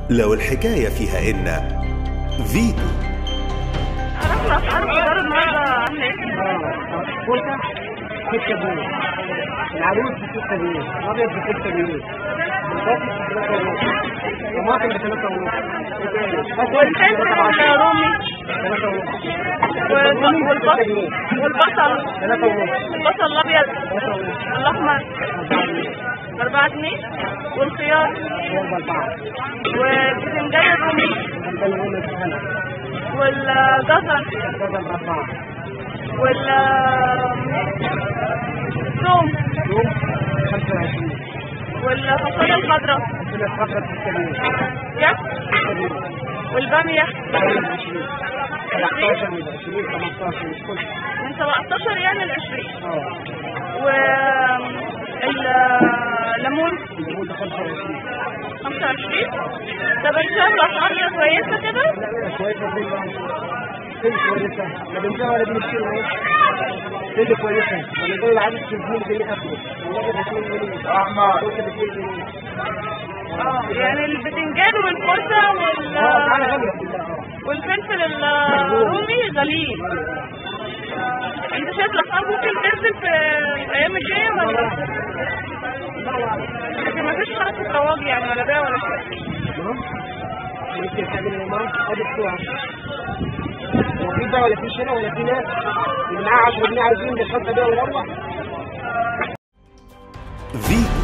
لو الحكاية فيها إن فيتو عرفنا اسعار الخضار النهارده عامله ايه؟ كوسة 6 جنيه العروس ب 6 جنيه الابيض ب 6 جنيه البطاطس ب 3 ونص طماطم ب 3 ونص والفلفل الرومي 3 ونص والب- والبصل والبصل 3 ونص البصل الابيض 3 ونص الاحمر 4 جنيه والخيار والبتنجان الرومي والجزر وال الثوم والفاصوليا الخضراء يا والبامية من 17 يعني ل 20 والليمون 25 طب انت شايف الاسعار دي كويسه كده؟ اه يعني البتنجان والكوسه وال والفلفل الرومي غاليين انت شايف الاسعار ممكن تنزل في الايام الجايه ولا لكن مفيش حركه رواج يعني ولا بيع ولا شيء وفي ده ولا في شراء ولا في ناس اللي معاه 10 جنيه عايزين يشرب ده ويروح فيتو